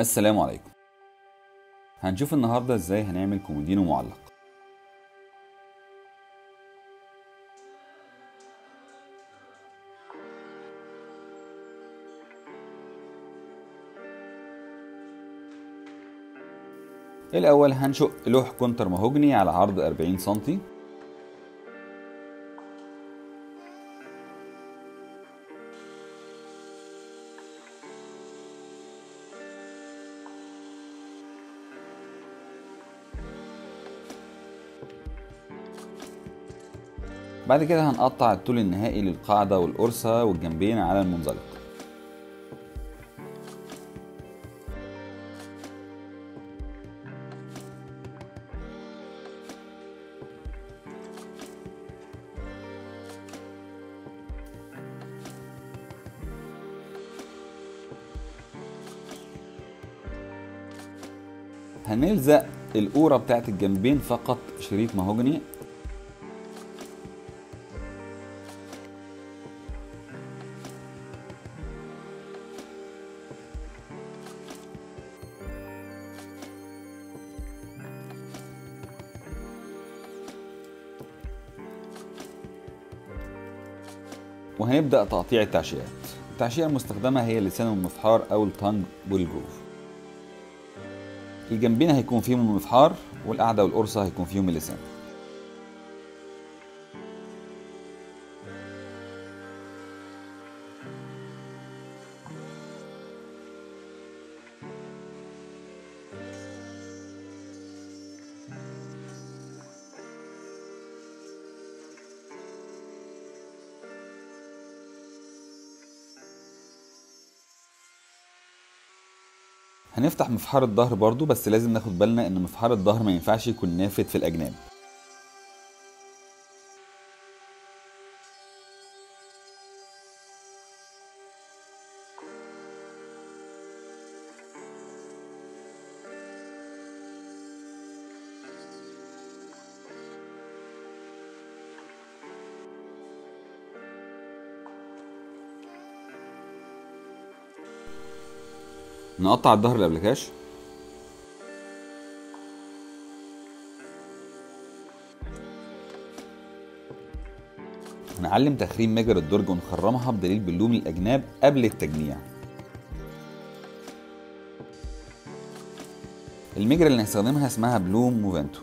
السلام عليكم هنشوف النهاردة ازاي هنعمل كومودينو معلق الأول هنشق لوح كونتر مهوجني على عرض 40 سنتي بعد كده هنقطع الطول النهائي للقاعدة والقرصة والجنبين على المنزلق هنلزق القورة بتاعت الجنبين فقط شريط مهوجني وهنبدأ تقطيع التعشيات التعشية المستخدمة هي اللسان والمفحار أو التانج والجروف الجنبين هيكون فيهم المفحار والقعدة والقرصة هيكون فيهم اللسان هنفتح مفحار الظهر برضو بس لازم ناخد بالنا ان مفحار الظهر ما ينفعش يكون نافذ في الاجناب نقطع الظهر الابلكاش هنعلم تخريم مجر الدرج ونخرمها بدليل بلوم الاجناب قبل التجميع المجرة اللي هنستخدمها اسمها بلوم موفنتو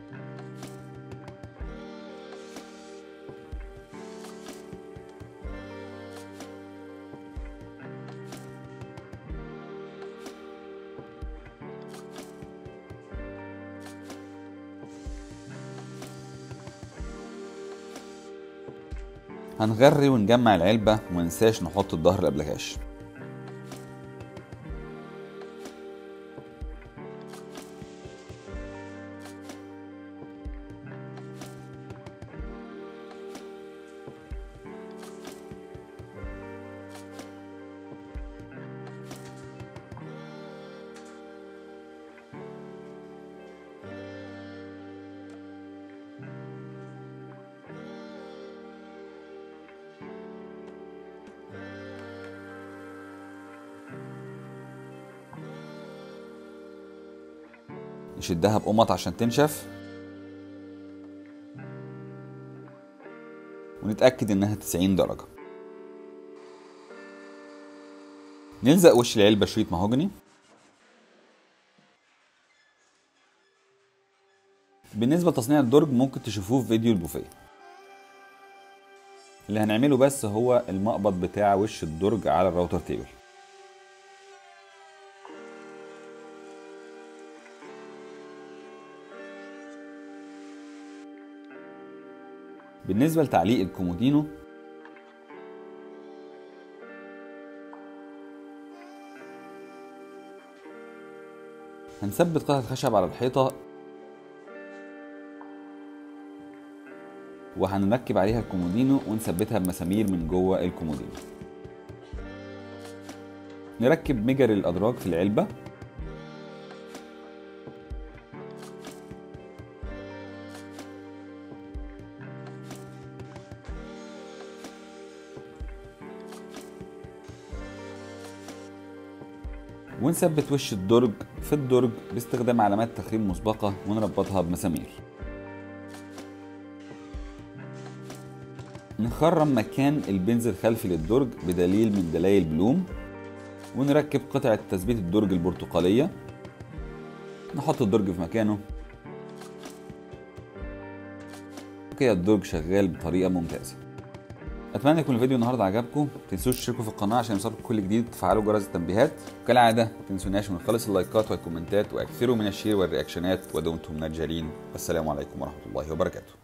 هنغري ونجمع العلبة ومنساش نحط الظهر الأبلكاش نشدها بقمط عشان تنشف ونتأكد إنها 90 درجة نلزق وش العلبة شريط مهوجني بالنسبة لتصنيع الدرج ممكن تشوفوه في فيديو البوفيه اللي هنعمله بس هو المقبض بتاع وش الدرج على الراوتر تيبل بالنسبة لتعليق الكومودينو هنثبت قطعة خشب على الحيطة وهنركب عليها الكومودينو ونثبتها بمسامير من جوه الكومودينو نركب مجر الأدراج في العلبة ونثبت وش الدرج في الدرج باستخدام علامات تخريم مسبقة ونربطها بمسامير نخرم مكان البنز الخلفي للدرج بدليل من دلائل بلوم ونركب قطعة تثبيت الدرج البرتقالية نحط الدرج في مكانه كده الدرج شغال بطريقة ممتازة اتمنى يكون الفيديو النهارده عجبكم تنسوش تشتركوا في القناه عشان يوصلكم كل جديد وتفعلوا جرس التنبيهات وكالعاده ما تنسوناش من خالص اللايكات والكومنتات واكثروا من الشير والرياكشنات ودمتم نجارين والسلام عليكم ورحمه الله وبركاته